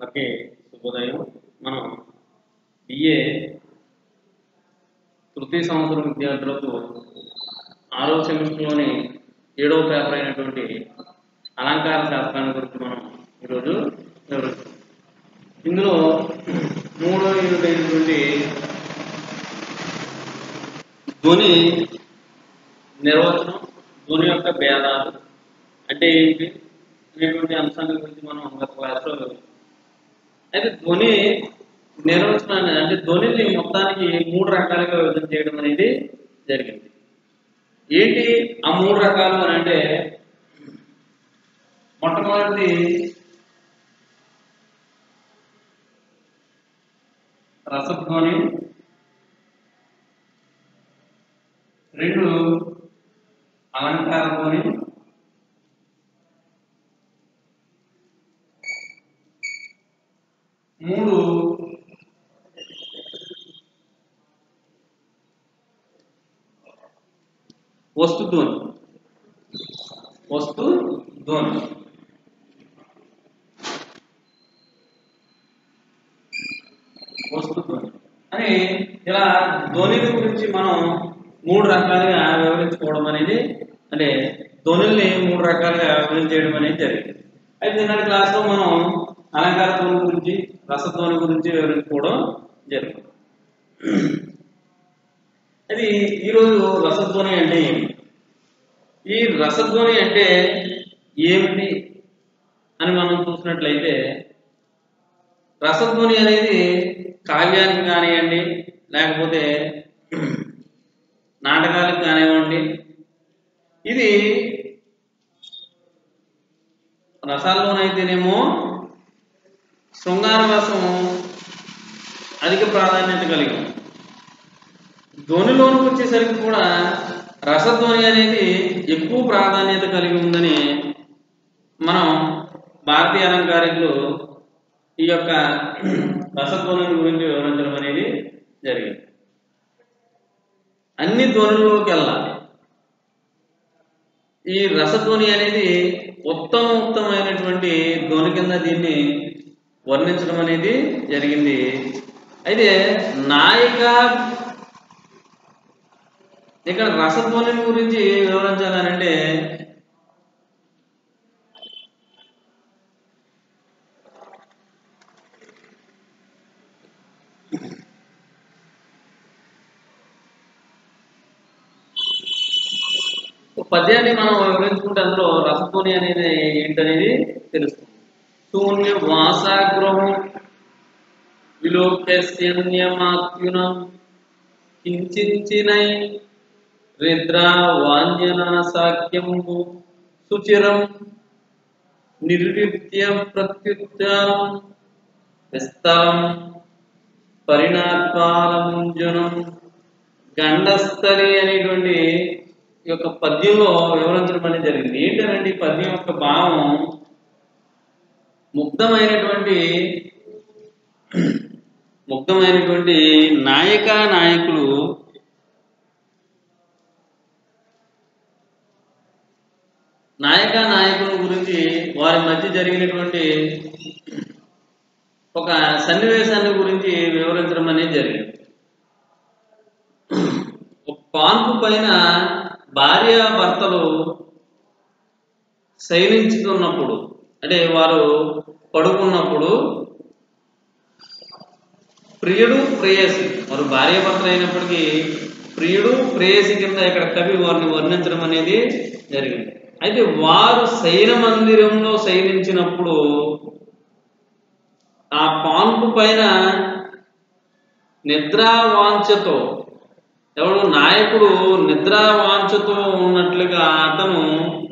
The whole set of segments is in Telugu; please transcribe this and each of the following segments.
అందరికీ శుభోదయం మనం బిఏ తృతీయ సంవత్సరం విద్యార్థులకు ఆరో సెమిస్టర్లోని ఏడవ పేపర్ అయినటువంటి అలంకార శాస్త్రాన్ని గురించి మనం ఈరోజు వివరిస్తాం ఇందులో మూడో యూనిట్ అయినటువంటి ధ్వని నిర్వచనం ధ్వని యొక్క భేదాలు అంటే ఏంటి అనేటువంటి అంశాల గురించి మనం గత క్లాస్లో వివరించాం. అయితే ధ్వని నిర్వచనాన్ని అంటే ధ్వనిని మొత్తానికి మూడు రకాలుగా విభజన చేయడం అనేది జరిగింది ఏంటి ఆ మూడు రకాలు అని అంటే మొట్టమొదటిది రసధ్వని రెండు అలంకార ధ్వని మూడు వస్తు ధ్వని వస్తు ధ్వని వస్తు ధ్వని అని ఇలా ధ్వని గురించి మనం మూడు రకాలుగా వివరించుకోవడం అనేది అంటే ధ్వనుల్ని మూడు రకాలుగా వివరించేయడం అనేది జరిగింది అయితే నిన్నటి క్లాస్లో మనం అలంకార ధ్వని గురించి రసధ్వని గురించి వివరించుకోవడం జరిగింది అది ఈరోజు రసధ్వని అంటే ఏమిటి ఈ రసధ్వని అంటే ఏమిటి అని మనం చూసినట్లయితే రసధ్వని అనేది కావ్యానికి కానివ్వండి లేకపోతే నాటకాలకు కానివ్వండి ఇది రసాల్లోనైతేనేమో శృంగార రసం అధిక ప్రాధాన్యత కలిగి ఉంది. ధ్వనిలోనికి వచ్చేసరికి కూడా రసధ్వని అనేది ఎక్కువ ప్రాధాన్యత కలిగి ఉందని మనం భారతీయ అలంకారికులు ఈ యొక్క రసధ్వని గురించి వివరించడం అనేది జరిగింది అన్ని ధ్వనుల్లోకి వెళ్ళాలి ఈ రసధ్వని అనేది ఉత్తమ ఉత్తమైనటువంటి ధ్వని కింద దీన్ని వర్ణించడం అనేది జరిగింది అయితే నాయిక ఇక్కడ రసధ్వని గురించి వివరించాలనంటే ఒక పద్యాన్ని మనం వివరించుకుంటే అందులో రసధ్వని అనేది ఏంటనేది తెలుస్తుంది శూన్య వాసాగ్రహం విలోక్యస్యన్యమాత్యునం కించించినై రిద్రా వాంజనా సాఖ్యంబు సుచిరం నిర్విద్య ప్రత్యుత్తానం విస్తరం పరిణాత్మాలముంజనం గండస్థలి అనేటువంటి ఈ యొక్క పద్యంలో వివరించడం అనేది జరిగింది ఏంటంటే ఈ పద్యం యొక్క భావం ముగ్ధమైనటువంటి ముగ్ధమైనటువంటి నాయక నాయకులు నాయక నాయకుల గురించి వారి మధ్య జరిగినటువంటి ఒక సన్నివేశాన్ని గురించి వివరించడం అనేది జరిగింది ఒక పాన్పు పైన భార్య భర్తలు శయనించుతున్నప్పుడు అంటే వారు పడుకున్నప్పుడు ప్రియుడు ప్రేయసి వారు భార్య భర్తలు అయినప్పటికీ ప్రియుడు ప్రేయసి కింద ఇక్కడ కవి వారిని వర్ణించడం అనేది జరిగింది అయితే వారు శయన మందిరంలో శయనించినప్పుడు ఆ పాన్పు పైన నిద్రా వాంఛతో ఎవడు నాయకుడు నిద్రా వాంఛతో ఉన్నట్లుగా అతను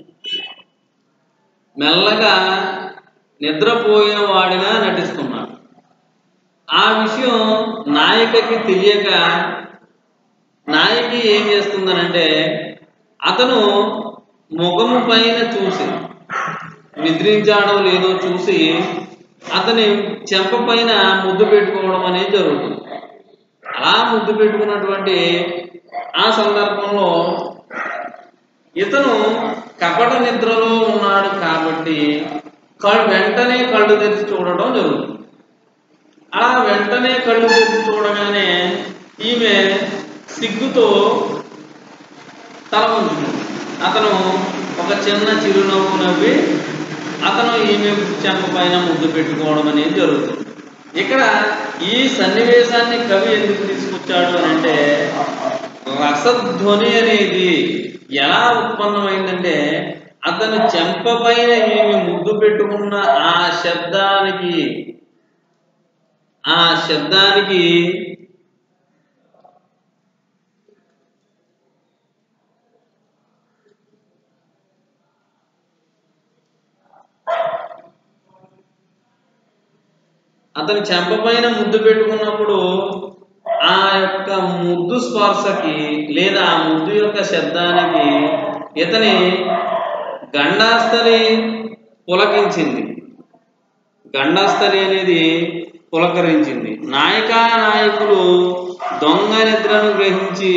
మెల్లగా నిద్రపోయిన వాడిగా నటిస్తున్నాడు ఆ విషయం నాయకకి తెలియక నాయకి ఏం చేస్తుందనంటే అతను ముఖము పైన చూసి నిద్రించాడో లేదో చూసి అతని చెంప పైన ముద్దు పెట్టుకోవడం అనేది జరుగుతుంది అలా ముద్దు పెట్టుకున్నటువంటి ఆ సందర్భంలో ఇతను కపట నిద్రలో ఉన్నాడు కాబట్టి కళ్ళు వెంటనే కళ్ళు తెరిచి చూడడం జరుగుతుంది అలా వెంటనే కళ్ళు తెరిచి చూడగానే ఈమె సిగ్గుతో తల వంచుకుంది అతను ఒక చిన్న చిరునవ్వు నవ్వి అతను ఈమె చెంప పైన ముద్దు పెట్టుకోవడం అనేది జరుగుతుంది ఇక్కడ ఈ సన్నివేశాన్ని కవి ఎందుకు తీసుకొచ్చాడు అని అంటే రసధ్వని అనేది ఎలా ఉత్పన్నమైందంటే అతను చెంప పైన ఈమె ముద్దు పెట్టుకున్న ఆ శబ్దానికి ఆ శబ్దానికి అతని చెంప పైన ముద్దు పెట్టుకున్నప్పుడు ఆ యొక్క ముద్దు స్పర్శకి లేదా ఆ ముద్దు యొక్క శబ్దానికి ఇతని గండాస్థలి పులకించింది గండాస్థలి అనేది పులకరించింది నాయకా నాయకులు దొంగ నిద్రను గ్రహించి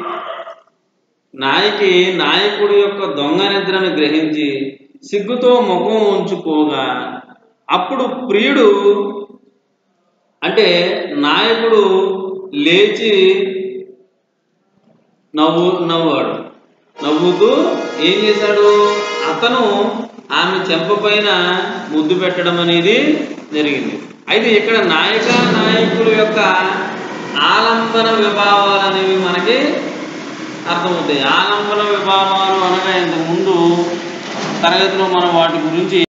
నాయకి నాయకుడి యొక్క దొంగ నిద్రను గ్రహించి సిగ్గుతో ముఖం ఉంచుకోగా అప్పుడు ప్రియుడు అంటే నాయకుడు లేచి నవ్వు నవ్వాడు నవ్వుతూ ఏం చేశాడు అతను ఆమె చెంప పైన ముద్దు పెట్టడం అనేది జరిగింది అయితే ఇక్కడ నాయక నాయకుల యొక్క ఆలంబన విభావాలు అనేవి మనకి అర్థమవుతాయి ఆలంబన విభావాలు అనగా ఇంతకు ముందు తరగతిలో మనం వాటి గురించి